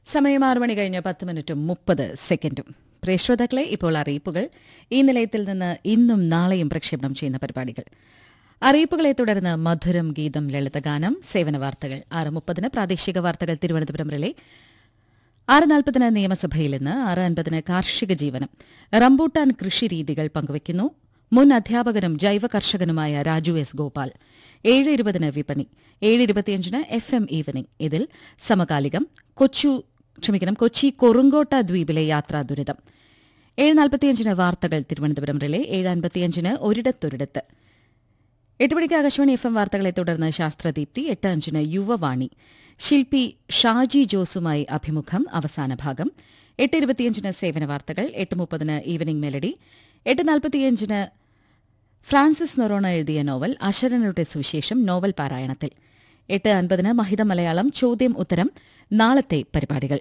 സമയം ആറ് മണി കഴിഞ്ഞ് പത്ത് മിനിറ്റും മുപ്പത് സെക്കൻഡും പ്രേക്ഷതാക്കളെ ഇപ്പോൾ അറിയിപ്പുകൾ ഈ നിലയത്തിൽ നിന്ന് ഇന്നും നാളെയും പ്രക്ഷേപണം ചെയ്യുന്ന പരിപാടികൾ അറിയിപ്പുകളെ തുടർന്ന് മധുരം ഗീതം ലളിതഗാനം സേവന വാർത്തകൾ ആറ് മുപ്പതിന് പ്രാദേശിക വാർത്തകൾ തിരുവനന്തപുരം റിലേ ആറ് നാൽപ്പതിന് നിയമസഭയിൽ നിന്ന് ആറ് അൻപതിന് കാർഷിക ജീവനം റംബൂട്ടാൻ കൃഷി രീതികൾ പങ്കുവയ്ക്കുന്നു മുൻ അധ്യാപകനും ജൈവ കർഷകനുമായ രാജു എസ് ഗോപാൽ ഏഴ് ഇരുപതിന് വിപണി ഏഴ് ഇരുപത്തിയഞ്ചിന് എഫ് എം ഈവനിംഗ് ഇതിൽ സമകാലികം കൊച്ചു ക്ഷമിക്കണം കൊച്ചി കൊറുങ്കോട്ട ദ്വീപിലെ യാത്രാ ദുരിതം ഏഴ് നാൽപ്പത്തിയഞ്ചിന് വാർത്തകൾ തിരുവനന്തപുരം റിലേ ഏഴ് അൻപത്തിയഞ്ചിന് ഒരിടത്തൊരിടത്ത് എട്ട് മണിക്ക് ആകാശവാണി എഫ് എം വാർത്തകളെ തുടർന്ന് ശാസ്ത്രദീപ്തി എട്ട് അഞ്ചിന് യുവവാണി ശില്പി ഷാജി ജോസുമായി അഭിമുഖം അവസാന ഭാഗം എട്ട് ഇരുപത്തിയഞ്ചിന് സേവന വാർത്തകൾ എട്ട് മുപ്പതിന് ഈവനിംഗ് മെലഡി എട്ട് നാൽപ്പത്തിയഞ്ചിന് ഫ്രാൻസിസ് നൊറോണ എഴുതിയ നോവൽ അശരണരുടെ സുവിശേഷം നോവൽ പാരായണത്തിൽ എട്ട് അൻപതിന് മഹിത മലയാളം ചോദ്യം ഉത്തരം നാളത്തെ പരിപാടികൾ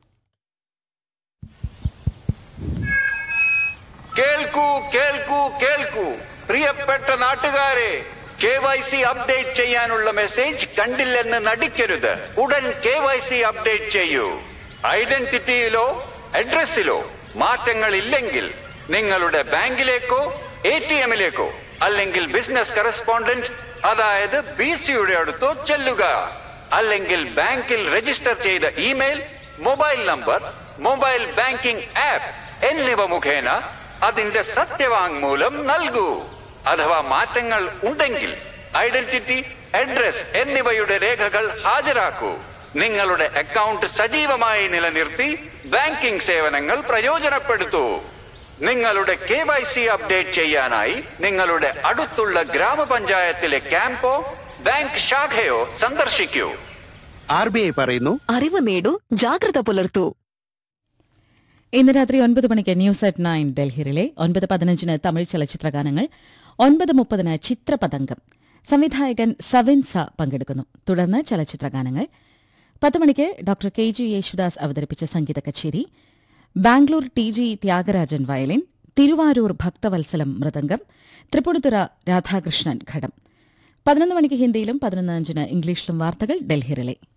കേൾക്കൂ കേൾക്കൂ കേൾക്കൂ പ്രിയപ്പെട്ട നാട്ടുകാരെ കെ വൈ സി അപ്ഡേറ്റ് ചെയ്യാനുള്ള മെസ്സേജ് കണ്ടില്ലെന്ന് നടിക്കരുത് ഉടൻ കെ വൈ സി അപ്ഡേറ്റ് ചെയ്യൂ ഐഡന്റിറ്റിയിലോ അഡ്രസ്സിലോ മാറ്റങ്ങൾ ഇല്ലെങ്കിൽ നിങ്ങളുടെ ബാങ്കിലേക്കോ എ ടി എമ്മിലേക്കോ അല്ലെങ്കിൽ ബിസിനസ് കറസ്പോണ്ടന്റ് അതായത് ബി സിയുടെ അടുത്തോ ചെല്ലുക അല്ലെങ്കിൽ ബാങ്കിൽ രജിസ്റ്റർ ചെയ്ത email mobile number mobile banking app എന്നിവ മുഖേന അതിന്റെ സത്യവാങ്മൂലം നൽകൂ അഥവാ മാറ്റങ്ങൾ ഉണ്ടെങ്കിൽ ഐഡന്റിറ്റി അഡ്രസ് എന്നിവയുടെ രേഖകൾ ഹാജരാക്കൂ നിങ്ങളുടെ അക്കൗണ്ട് സജീവമായി നിലനിർത്തി ബാങ്കിംഗ് സേവനങ്ങൾ പ്രയോജനപ്പെടുത്തൂ നിങ്ങളുടെ കെ വൈ സി അപ്ഡേറ്റ് ചെയ്യാനായി നിങ്ങളുടെ അടുത്തുള്ള ഗ്രാമപഞ്ചായത്തിലെ ക്യാമ്പോ ബാങ്ക് ശാഖയോ സന്ദർശിക്കൂ ആർ ബി ഐ പറയുന്നു അറിവ് നേടൂ ജാഗ്രത പുലർത്തൂ ഇന്ന് രാത്രി ഒൻപത് മണിക്ക് ന്യൂസ് അറ്റ് നയൻ ഡൽഹിയിലെ ഒൻപത് പതിനഞ്ചിന് തമിഴ് ചലച്ചിത്രഗാനങ്ങൾ ഒൻപത് മുപ്പതിന് ചിത്രപതംഗം സംവിധായകൻ സവിൻസ പങ്കെടുക്കുന്നു തുടർന്ന് ചലച്ചിത്രഗാനങ്ങൾ പത്ത് മണിക്ക് ഡോക്ടർ കെ ജി യേശുദാസ് അവതരിപ്പിച്ച സംഗീത കച്ചേരി Bangalore T G Thyagarajan violin Thiruvarur Bhakthavatsalam മൃദംഗം തൃപ്പൂണിത്തുറ രാധാകൃഷ്ണൻ ഘടം പതിനൊന്ന് മണിക്ക് ഹിന്ദിയിലും പതിനൊന്ന് അഞ്ചിന് ഇംഗ്ലീഷിലും വാർത്തകൾ ഡൽഹിയിലെ